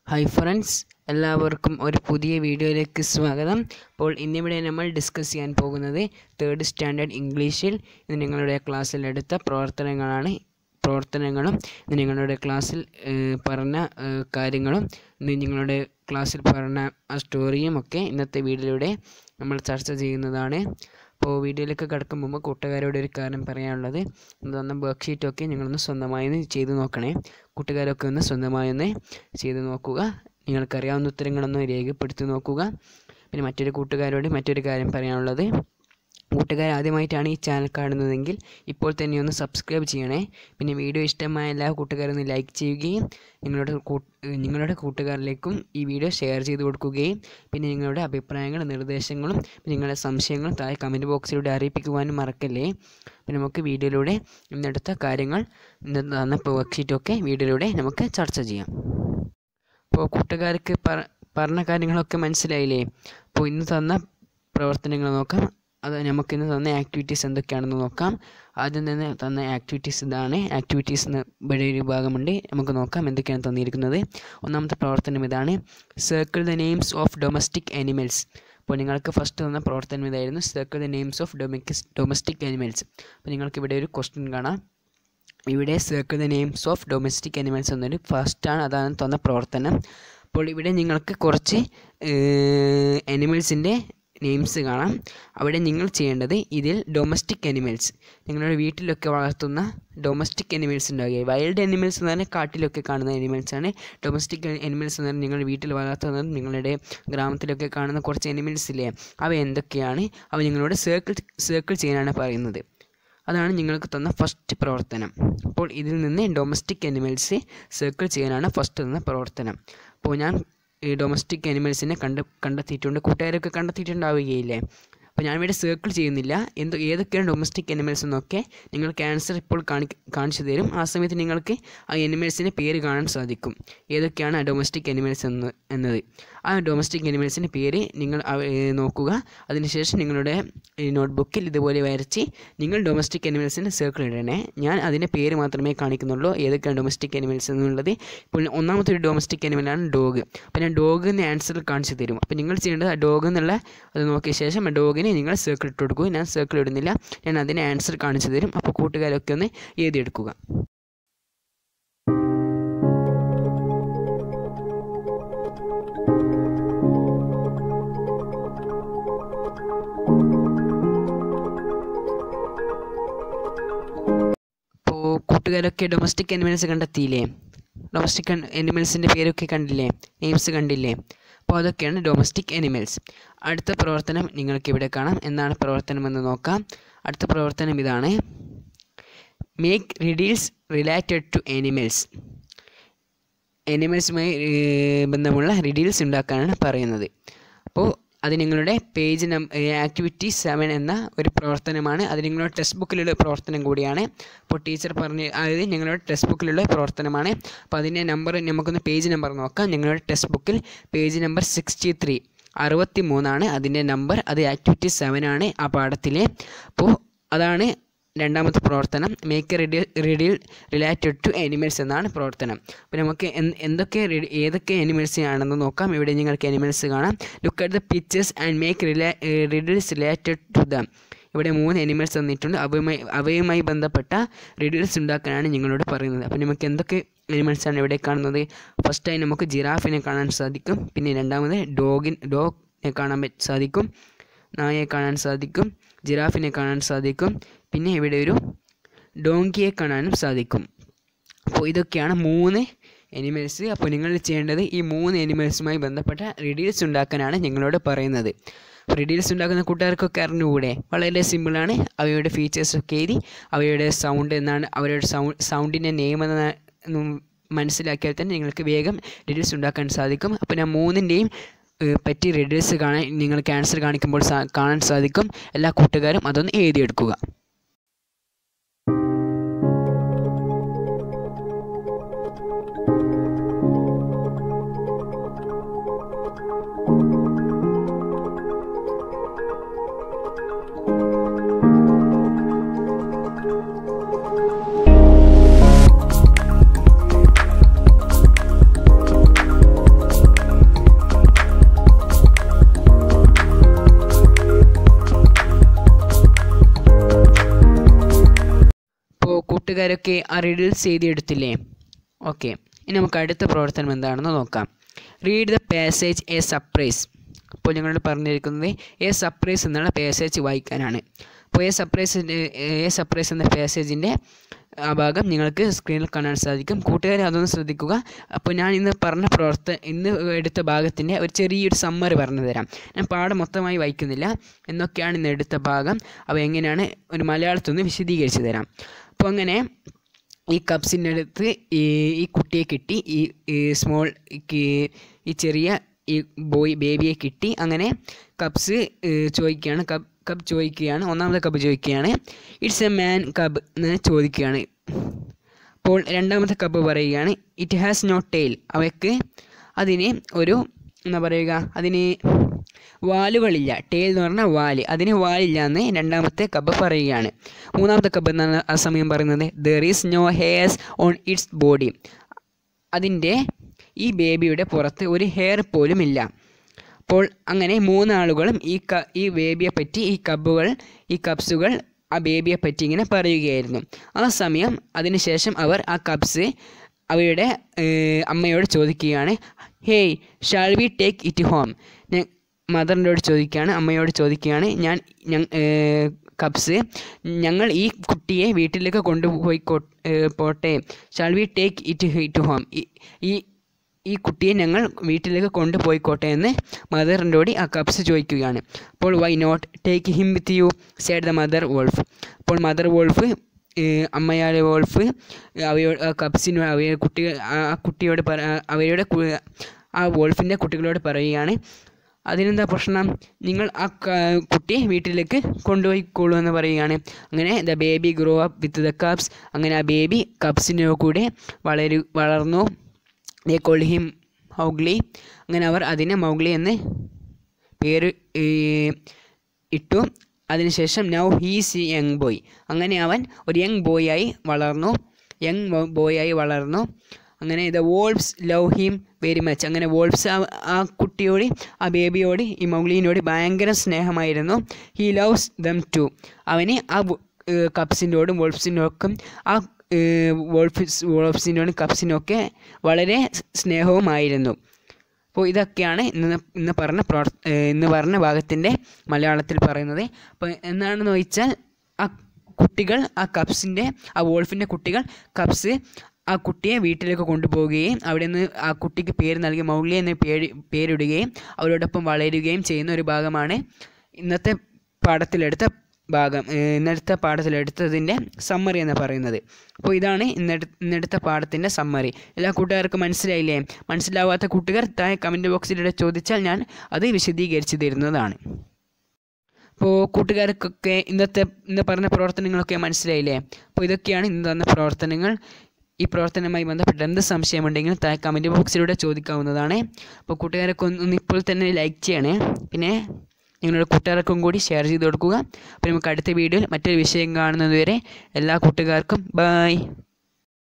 hi friends എല്ലാവർക്കും ഒരു പുതിയ വീഡിയോയിലേക്ക് സ്വാഗതം അപ്പോൾ ഇന്നിവിടെ നമ്മൾ ഡിസ്കസ് ചെയ്യാൻ പോകുന്നത് തേർഡ് സ്റ്റാൻഡേർഡ് ഇംഗ്ലീഷിൽ ഇന്ന് നിങ്ങളുടെ ക്ലാസ്സിൽ എടുത്ത പ്രവർത്തനങ്ങളാണ് പ്രവർത്തനങ്ങളും ഇന്ന് നിങ്ങളുടെ ക്ലാസ്സിൽ ഏഹ്, പറഞ്ഞ ഏഹ്, കാര്യങ്ങളും ഇന്ന് നിങ്ങളുടെ ക്ലാസ്സിൽ പറഞ്ഞ ആ സ്റ്റോറിയും ഒക്കെ ഇന്നത്തെ വീഡിയോയിലൂടെ നമ്മൾ ചർച്ച ചെയ്യുന്നതാണ് അപ്പോൾ വീഡിയോയിലേക്ക് കിടക്കും മുമ്പ് കൂട്ടുകാരോട് ഒരു കാര്യം പറയാനുള്ളത് തന്ന വർക്ക് ഷീറ്റൊക്കെ നിങ്ങളൊന്ന് സ്വന്തമായി ഒന്ന് ചെയ്ത് നോക്കണേ കൂട്ടുകാരൊക്കെ ഒന്ന് സ്വന്തമായി ഒന്ന് ചെയ്ത് നോക്കുക നിങ്ങൾക്കറിയാവുന്ന ഉത്തരങ്ങളൊന്ന് രേഖപ്പെടുത്തി നോക്കുക പിന്നെ മറ്റൊരു കൂട്ടുകാരോട് മറ്റൊരു കാര്യം പറയാനുള്ളത് കൂട്ടുകാർ ആദ്യമായിട്ടാണ് ഈ ചാനൽ കാണുന്നതെങ്കിൽ ഇപ്പോൾ തന്നെ ഒന്ന് സബ്സ്ക്രൈബ് ചെയ്യണേ പിന്നെ വീഡിയോ ഇഷ്ടമായ എല്ലാ കൂട്ടുകാരും ഒന്ന് ലൈക്ക് ചെയ്യുകയും നിങ്ങളുടെ കൂ- നിങ്ങളുടെ കൂട്ടുകാരിലേക്കും ഈ വീഡിയോ ഷെയർ ചെയ്ത് കൊടുക്കുകയും പിന്നെ നിങ്ങളുടെ അഭിപ്രായങ്ങളും നിർദ്ദേശങ്ങളും പിന്നെ നിങ്ങളുടെ സംശയങ്ങളും താഴെ കമൻറ്റ് ബോക്സിലൂടെ അറിയിപ്പിക്കുവാനും മറക്കല്ലേ പിന്നെ നമുക്ക് വീഡിയോയിലൂടെ ഇന്നെടുത്ത കാര്യങ്ങൾ ഇന്ന് തന്ന വർക്ക്ഷീറ്റൊക്കെ വീഡിയോയിലൂടെ നമുക്ക് ചർച്ച ചെയ്യാം അപ്പോൾ കൂട്ടുകാർക്ക് പറ പറഞ്ഞ കാര്യങ്ങളൊക്കെ മനസ്സിലായില്ലേ അപ്പോൾ ഇന്ന് തന്ന പ്രവർത്തനങ്ങൾ നോക്കാം അത് നമുക്ക് ഇന്ന് തന്ന ആക്ടിവിറ്റീസ് എന്തൊക്കെയാണെന്ന് നോക്കാം ആദ്യം തന്നെ തന്ന ആക്ടിവിറ്റീസ് ഇതാണ് ആക്ടിവിറ്റീസ് എന്ന് ഇവിടെ ഒരു ഭാഗമുണ്ട് നമുക്ക് നോക്കാം എന്തൊക്കെയാണ് തന്നിരിക്കുന്നത് ഒന്നാമത്തെ പ്രവർത്തനം ഇതാണ് circle the names of domestic animals അപ്പോൾ നിങ്ങൾക്ക് ഫസ്റ്റ് തന്ന പ്രവർത്തനം ഇതായിരുന്നു സർക്കിൾ ദ നെയിംസ് ഓഫ് ഡൊമിക് ഡൊമസ്റ്റിക് ആനിമൽസ് അപ്പോൾ നിങ്ങൾക്ക് ഇവിടെ ഒരു ക്വസ്റ്റ്യൻ കാണാം ഇവിടെ circle the names of domestic animals എന്നൊരു ഫസ്റ്റാണ് അതാണ് തന്ന പ്രവർത്തനം അപ്പോൾ ഇവിടെ നിങ്ങൾക്ക് കുറച്ച് അനിമൽസിൻ്റെ നെയിംസ് കാണാം അവിടെ നിങ്ങൾ ചെയ്യേണ്ടത് ഇതിൽ ഡൊമസ്റ്റിക് അനിമൽസ് നിങ്ങളുടെ വീട്ടിലൊക്കെ വളർത്തുന്ന ഡൊമസ്റ്റിക് അനിമൽസ് ഉണ്ടാവുക വൈൽഡ് അനിമൽസ് എന്ന് പറഞ്ഞാൽ കാട്ടിലൊക്കെ കാണുന്ന അനിമൽസാണ് ഡൊമസ്റ്റിക് അനിമൽസ് എന്ന് പറഞ്ഞാൽ നിങ്ങളുടെ വീട്ടിൽ വളർത്തുന്നത് നിങ്ങളുടെ ഗ്രാമത്തിലൊക്കെ കാണുന്ന കുറച്ച് അനിമൽസ് ഇല്ലേ അവ എന്തൊക്കെയാണ് അവ നിങ്ങളോട് സർക്കിൾ സർക്കിൾ ചെയ്യാനാണ് പറയുന്നത് അതാണ് നിങ്ങൾക്ക് തന്ന ഫസ്റ്റ് പ്രവർത്തനം അപ്പോൾ ഇതിൽ നിന്ന് ഡൊമസ്റ്റിക് അനിമൽസ് സർക്കിൾ ചെയ്യാനാണ് ഫസ്റ്റ് തന്ന പ്രവർത്തനം അപ്പോൾ ഞാൻ ഈ ഡൊമസ്റ്റിക് അനിമൽസിനെ കണ്ട് കണ്ടെത്തിയിട്ടുണ്ട് കൂട്ടുകാരൊക്കെ കണ്ടെത്തിയിട്ടുണ്ടാവുകയില്ലേ അപ്പോൾ ഞാൻ ഇവിടെ സർക്കിൾ ചെയ്യുന്നില്ല എന്ത് ഏതൊക്കെയാണ് ഡൊമസ്റ്റിക് അനിമൽസ് എന്നൊക്കെ നിങ്ങൾക്ക് ആൻസർ ഇപ്പോൾ കാണി കാണിച്ചു തരും ആ സമയത്ത് നിങ്ങൾക്ക് ആ അനിമൽസിൻ്റെ പേര് കാണാൻ സാധിക്കും ഏതൊക്കെയാണ് ആ ഡൊമസ്റ്റിക് അനിമൽസ് എന്ന് എന്നത് ആ ഡൊമസ്റ്റിക് അനിമൽസിൻ്റെ പേര് നിങ്ങൾ അവ- ഏ, നോക്കുക അതിനുശേഷം നിങ്ങളുടെ നോട്ട്ബുക്കിൽ ഇതുപോലെ വരച്ച് നിങ്ങൾ ഡൊമസ്റ്റിക് അനിമൽസിൻ്റെ സർക്കിൾ ഇടണേ ഞാൻ അതിൻ്റെ പേര് മാത്രമേ കാണിക്കുന്നുള്ളൂ ഏതൊക്കെയാണ് ഡൊമസ്റ്റിക് അനിമൽസ് എന്നുള്ളത് ഇപ്പോൾ ഒന്നാമത്തെ ഒരു ഡൊമസ്റ്റിക് അനിമലാണ് ഡോഗ് അപ്പോൾ ഞാൻ ഡോഗ് എന്ന ആൻസർ കാണിച്ചു തരും അപ്പോൾ നിങ്ങൾ ചെയ്യേണ്ടത് ആ ഡോഗ് എന്നുള്ള അത് നോക്കിയ ശേഷം ആ ഡോഗിനെ നിങ്ങൾ സർക്കിൾ ഇട്ട് കൊടുക്കുക ഞാൻ സർക്കിൾ ഇടുന്നില്ല ഞാൻ അതിന് ആൻസർ കാണിച്ചു തരും അപ്പോൾ കൂട്ടുകാരൊക്കെ ഒന്ന് എഴുതിയെടുക്കുക അപ്പോൾ കൂട്ടുകാരൊക്കെ ഡൊമസ്റ്റിക് അനിമൽസ് കണ്ടെത്തിയില്ലേ ഡൊമസ്റ്റിക് അനിമൽസിൻ്റെ പേരൊക്കെ കണ്ടില്ലേ നെയിംസ് കണ്ടില്ലേ അപ്പോൾ അതൊക്കെയാണ് ഡൊമസ്റ്റിക് അനിമൽസ് അടുത്ത പ്രവർത്തനം നിങ്ങൾക്ക് ഇവിടെ കാണാം എന്താണ് പ്രവർത്തനം എന്ന് നോക്കാം അടുത്ത പ്രവർത്തനം ഇതാണ് make riddles related to animals അനിമൽസുമായി ബന്ധമുള്ള റിഡീൽസ് ഉണ്ടാക്കാനാണ് പറയുന്നത് അപ്പോൾ അത് നിങ്ങളുടെ പേജ് നം ആക്ടിവിറ്റി സെവൻ എന്ന ഒരു പ്രവർത്തനമാണ് അത് നിങ്ങളുടെ ടെക്സ്റ്റ് ബുക്കിലുള്ള പ്രവർത്തനം കൂടിയാണ് അപ്പോൾ ടീച്ചർ പറഞ്ഞ് അതായത് നിങ്ങളുടെ ടെക്സ്റ്റ് ബുക്കിലുള്ള പ്രവർത്തനമാണ് അപ്പോൾ അതിൻ്റെ നമ്പർ നമുക്കൊന്ന് പേജ് നമ്പർ നോക്കാം നിങ്ങളുടെ ടെക്സ്റ്റ് ബുക്കിൽ പേജ് നമ്പർ സിക്സ്റ്റി ത്രീ അറുപത്തി മൂന്നാണ് അതിൻ്റെ നമ്പർ അത് ആക്ടിവിറ്റി സെവൻ ആണ് ആ പാഠത്തിലെ അപ്പോൾ അതാണ് രണ്ടാമത്തെ പ്രവർത്തനം make ready riddle related to animals എന്നാണ് പ്രവർത്തനം അപ്പോൾ നമുക്ക് എന്ത് എന്തൊക്കെ ready- ഏതൊക്കെ അനിമൽസ് ആണെന്ന് നോക്കാം ഇവിടെ നിങ്ങൾക്ക് അനിമൽസ് കാണാം look at the pictures and make relay riddles related to them ഇവിടെ മൂന്ന് അനിമൽസ് തന്നിട്ടുണ്ട് അവയുമായി അവയുമായി ബന്ധപ്പെട്ട റിഡിൽസ് ഉണ്ടാക്കാനാണ് നിങ്ങളോട് പറയുന്നത് അപ്പോൾ നമുക്ക് എന്തൊക്കെ അനിമൽസാണ് ഇവിടെ കാണുന്നത് ഫസ്റ്റായി നമുക്ക് ജിറാഫിനെ കാണാൻ സാധിക്കും പിന്നെ രണ്ടാമത് ഡോഗിൻ ഡോഗിനെ കാണാൻ പറ്റ- സാധിക്കും നായയെ കാണാൻ സാധിക്കും ജിറാഫിനെ കാണാൻ സാധിക്കും പിന്നെ ഇവിടെ ഒരു ഡോങ്കിയെ കാണാനും സാധിക്കും അപ്പോൾ ഇതൊക്കെയാണ് മൂന്ന് എനിമൽസ് അപ്പോൾ നിങ്ങൾ ചെയ്യേണ്ടത് ഈ മൂന്ന് എനിമൽസുമായി ബന്ധപ്പെട്ട റിഡീൽസ് ഉണ്ടാക്കാനാണ് നിങ്ങളോട് പറയുന്നത് റിഡീൽസ് ഉണ്ടാക്കുന്ന കൂട്ടുകാർക്കൊക്കെ അറിഞ്ഞുകൂടെ വളരെ സിമ്പിളാണ് അവയുടെ ഫീച്ചേഴ്സ് ഒക്കെ എഴുതി അവയുടെ സൗണ്ട് എന്നാണ് അവരുടെ സൗണ്ട് സൗണ്ടിൻ്റെ നെയിം എന്ന എന്നും മനസ്സിലാക്കിയാൽ തന്നെ നിങ്ങൾക്ക് വേഗം റിഡീൽസ് ഉണ്ടാക്കാൻ സാധിക്കും അപ്പോൾ ഞാൻ മൂന്നിൻ്റെയും ഏഹ്, പറ്റി റിഡീൽസ് കാണാൻ നിങ്ങൾക്ക് ആൻസർ കാണിക്കുമ്പോൾ സാ- കാണാൻ സാധിക്കും എല്ലാ കൂട്ടുകാരും അതൊന്ന് എഴുതിയെടുക്കുക കൂട്ടുകാരൊക്കെ ആ റിഡിൽസ് എഴുതിയെടുത്തില്ലേ ഓക്കെ ഇനി നമുക്ക് അടുത്ത പ്രവർത്തനം എന്താണെന്ന് നോക്കാം read the passage a surprise അപ്പോൾ ഞങ്ങളോട് പറഞ്ഞിരിക്കുന്നത് എ സർപ്രൈസ് എന്നുള്ള പാസേജ് വായിക്കാനാണ് അപ്പോൾ എ സർപ്രൈസിൻ്റെ എ സർപ്രൈസ് എന്ന പാസേജിൻ്റെ ആ ഭാഗം നിങ്ങൾക്ക് സ്ക്രീനിൽ കാണാൻ സാധിക്കും കൂട്ടുകാരെ അതൊന്ന് ശ്രദ്ധിക്കുക അപ്പോൾ ഞാൻ ഇന്ന് പറഞ്ഞ പ്രവർത്ത ഇന്ന് എടുത്ത ഭാഗത്തിൻ്റെ ഒരു ചെറിയൊരു സമ്മറി പറഞ്ഞു തരാം ഞാൻ പാഠം മൊത്തമായി വായിക്കുന്നില്ല എന്നൊക്കെയാണ് ഇന്ന് എടുത്ത ഭാഗം അപ്പോൾ എങ്ങനെയാണ് ഒരു മലയാളത്തിൽ നിന്ന് വിശദീകരിച്ച് തരാം അപ്പോൾ അങ്ങനെ ഈ കപ്സിൻ്റെ അടുത്ത് ഈ ഈ കുട്ടിയെ കിട്ടി ഈ ഈ സ്മോൾ ഈ ചെറിയ ഈ ബോയ് ബേബിയെ കിട്ടി അങ്ങനെ കപ്സ് ചോദിക്കുകയാണ് കപ്പ് കപ്പ് ചോദിക്കുകയാണ് ഒന്നാമത്തെ കപ്പ് ചോദിക്കുകയാണ് ഇറ്റ്സ് എ മാൻ കപ്പ് എന്ന് ചോദിക്കുകയാണ് അപ്പോൾ രണ്ടാമത്തെ കപ്പ് പറയുകയാണ് ഇറ്റ് ഹാസ് നോ ടെയിൽ അവയ്ക്ക് അതിന് ഒരു എന്താ പറയുക അതിന് വാലുകളില്ല ടെയിൽ എന്ന് പറഞ്ഞാൽ വാല് അതിന് വാലില്ല എന്ന് രണ്ടാമത്തെ കബ് പറയുകയാണ് മൂന്നാമത്തെ കബ് എന്നാണ് ആ സമയം പറയുന്നത് there is no hairs on its body അതിൻ്റെ ഈ ബേബിയുടെ പുറത്ത് ഒരു ഹെയർ പോലും ഇല്ല അപ്പോൾ അങ്ങനെ മൂന്നാളുകളും ഈ ക ഈ ബേബിയെ പറ്റി ഈ കബുകൾ ഈ കപ്സുകൾ ആ ബേബിയെ പറ്റി ഇങ്ങനെ പറയുകയായിരുന്നു ആ സമയം അതിനുശേഷം അവർ ആ കപ്സ് അവയുടെ അമ്മയോട് ചോദിക്കുകയാണ് hey shall we take it home മദറിനോട് ചോദിക്കുകയാണ് അമ്മയോട് ചോദിക്കുകയാണ് ഞാൻ കപ്സ് ഞങ്ങൾ ഈ കുട്ടിയെ വീട്ടിലേക്ക് കൊണ്ടുപോയി പോട്ടെ shall we take it it home ഈ ഈ കുട്ടിയെ ഞങ്ങൾ വീട്ടിലേക്ക് കൊണ്ടുപോയിക്കോട്ടെ എന്ന് മദറിനോട് ആ കപ്സ് ചോദിക്കുകയാണ് അപ്പോൾ why not take him with you said the mother wolf അപ്പോൾ മദർ വോൾഫ് അമ്മയായ വോൾഫ് അവയോട് കപ്സിന് അവയുടെ കുട്ടികൾ ആ കുട്ടിയോട് പറ അവയുടെ ആ വോൾഫിൻ്റെ കുട്ടികളോട് പറയുകയാണ് അതിനെന്താ പ്രശ്നം നിങ്ങൾ ആ കുട്ടിയെ വീട്ടിലേക്ക് കൊണ്ടുപോയിക്കോളൂ എന്ന് പറയുകയാണ് അങ്ങനെ the baby grow up with the cubs അങ്ങനെ ആ ബേബി കപ്സിൻ്റെ കൂടെ വളരു വളർന്നു ദേ കോൾ ഹിം മൗഗ്ലി അങ്ങനെ അവർ അതിനെ മൗഗ്ലി എന്ന് പേര് ഇട്ടു അതിനുശേഷം നൗ ഹീസ് യങ് ബോയ് അങ്ങനെ അവൻ ഒരു യങ് ബോയായി വളർന്നു യങ് ബോയായി വളർന്നു അങ്ങനെ the wolves love him very much അങ്ങനെ വോൾഫ്സ് ആ കുട്ടിയോട് ആ ബേബിയോട് ഈ മൗഗ്ലീനോട് ഭയങ്കര സ്നേഹമായിരുന്നു ഹി ലവ്സ് ദം ടു അവന് ആ കപ്സിനോടും വോൾഫ്സിനോടും ആ വോൾഫിസ് വോൾഫ്സിനോടും കപ്സിനൊക്കെ വളരെ സ്നേഹവുമായിരുന്നു അപ്പോൾ ഇതൊക്കെയാണ് ഇന്ന് ഇന്ന് പറഞ്ഞ പ്രവർ ഇന്ന് പറഞ്ഞ ഭാഗത്തിൻ്റെ മലയാളത്തിൽ പറയുന്നത് അപ്പോൾ എന്താണെന്ന് ചോദിച്ചാൽ ആ കുട്ടികൾ ആ കപ്സിൻ്റെ ആ വോൾഫിൻ്റെ കുട്ടികൾ കപ്സ് ആ കുട്ടിയെ വീട്ടിലേക്ക് കൊണ്ടുപോവുകയും അവിടെ നിന്ന് ആ കുട്ടിക്ക് പേര് നൽകി മൗഗ്ലി എന്ന പേര് പേരിടുകയും അവരോടൊപ്പം വളരുകയും ചെയ്യുന്ന ഒരു ഭാഗമാണ് ഇന്നത്തെ പാഠത്തിലെടുത്ത ഭാഗം ഇന്നെടുത്ത പാഠത്തിലെടുത്തതിൻ്റെ സമ്മറി എന്ന് പറയുന്നത് അപ്പോൾ ഇതാണ് ഇന്നെടു ഇന്നെടുത്ത പാഠത്തിൻ്റെ സമ്മറി എല്ലാ കൂട്ടുകാർക്കും മനസ്സിലായില്ലേ മനസ്സിലാവാത്ത കൂട്ടുകാർ താഴെ കമൻറ്റ് ബോക്സിലൂടെ ചോദിച്ചാൽ ഞാൻ അത് വിശദീകരിച്ച് തരുന്നതാണ് അപ്പോൾ കൂട്ടുകാർക്കൊക്കെ ഇന്നത്തെ ഇന്ന് പറഞ്ഞ പ്രവർത്തനങ്ങളൊക്കെ മനസ്സിലായില്ലേ അപ്പോൾ ഇതൊക്കെയാണ് ഇന്ന് തന്ന പ്രവർത്തനങ്ങൾ ഈ പ്രവർത്തനവുമായി ബന്ധപ്പെട്ട് എന്ത് സംശയമുണ്ടെങ്കിലും താഴെ കമൻറ്റ് ബോക്സിലൂടെ ചോദിക്കാവുന്നതാണ് അപ്പോൾ കൂട്ടുകാരൊക്കെ ഒന്ന് ഇപ്പോൾ തന്നെ ലൈക്ക് ചെയ്യണേ പിന്നെ നിങ്ങളുടെ കൂട്ടുകാർക്കും കൂടി ഷെയർ ചെയ്ത് കൊടുക്കുക അപ്പോൾ നമുക്ക് അടുത്ത വീഡിയോയിൽ മറ്റൊരു വിഷയം കാണുന്നതുവരെ എല്ലാ കൂട്ടുകാർക്കും ബായ്